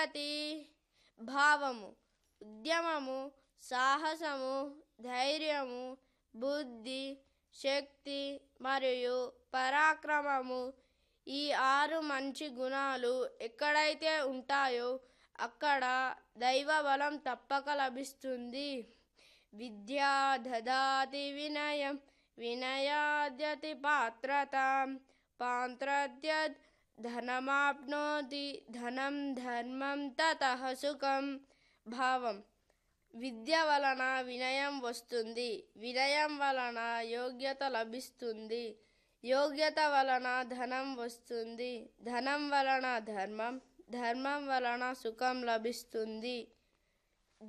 ప్రతి భావము ఉద్యమము సాహసము ధైర్యము బుద్ధి శక్తి మరియు పరాక్రమము ఈ ఆరు మంచి గుణాలు ఎక్కడైతే ఉంటాయో అక్కడ దైవ బలం తప్పక లభిస్తుంది విద్యా దదాతి వినయం వినయాద్యతి పాత్రత పాంత్రద్యద్ ధనమాప్నోతి ధనం ధర్మం తత సుఖం భావం విద్య వలన వినయం వస్తుంది వినయం వలన యోగ్యత లభిస్తుంది యోగ్యత వలన ధనం వస్తుంది ధనం వలన ధర్మం ధర్మం వలన సుఖం లభిస్తుంది